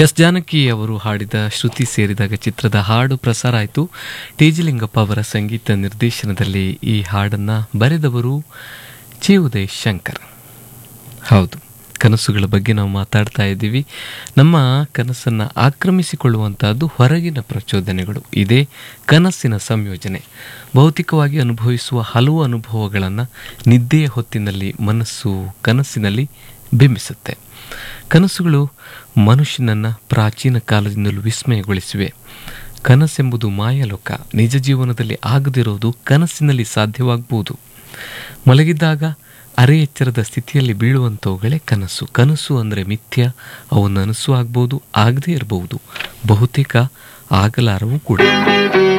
S Janaki ಅವರು ಹಾಡಿದ ಶ್ರುತಿ ಸೇರಿದಾಗ ಚಿತ್ರದ ಹಾಡು ಪ್ರಸಾರ ಆಯಿತು ಟಿ ಜಿ ಲಿಂಗಪ್ಪ ಅವರ ಸಂಗೀತ ನಿರ್ದೇಶನದಲ್ಲಿ ಈ ಹಾಡನ್ನು ಬರೆದವರು ಚಿ ಉದಯ್ ಶಂಕರ್ ಹೌದು ಕನಸುಗಳ ಬಗ್ಗೆ ನಾವು ಮಾತಾಡ್ತಾ ಇದ್ದೀವಿ ನಮ್ಮ ಕನಸನ್ನು ಆಕ್ರಮಿಸಿಕೊಳ್ಳುವಂತಹದ್ದು ಹೊರಗಿನ ಪ್ರಚೋದನೆಗಳು ಇದೇ ಕನಸಿನ ಸಂಯೋಜನೆ ಭೌತಿಕವಾಗಿ ಅನುಭವಿಸುವ ಹಲವು ಅನುಭವಗಳನ್ನು ನಿದ್ದೆಯ ಹೊತ್ತಿನಲ್ಲಿ ಮನಸ್ಸು ಕನಸಿನಲ್ಲಿ ಬಿಂಬಿಸುತ್ತೆ ಕನಸುಗಳು ಮನುಷ್ಯನನ್ನು ಪ್ರಾಚೀನ ಕಾಲದಿಂದಲೂ ವಿಸ್ಮಯಗೊಳಿಸಿವೆ ಕನಸೆಂಬುದು ಮಾಯಲೋಕ ನಿಜ ಜೀವನದಲ್ಲಿ ಆಗದಿರೋದು ಕನಸಿನಲ್ಲಿ ಸಾಧ್ಯವಾಗಬಹುದು ಮಲಗಿದ್ದಾಗ ಅರೆ ಎಚ್ಚರದ ಸ್ಥಿತಿಯಲ್ಲಿ ಬೀಳುವಂಥವುಗಳೇ ಕನಸು ಕನಸು ಅಂದರೆ ಮಿಥ್ಯ ಅವು ನನಸು ಆಗ್ಬೋದು ಆಗದೇ ಇರಬಹುದು ಬಹುತೇಕ ಆಗಲಾರವೂ ಕೂಡ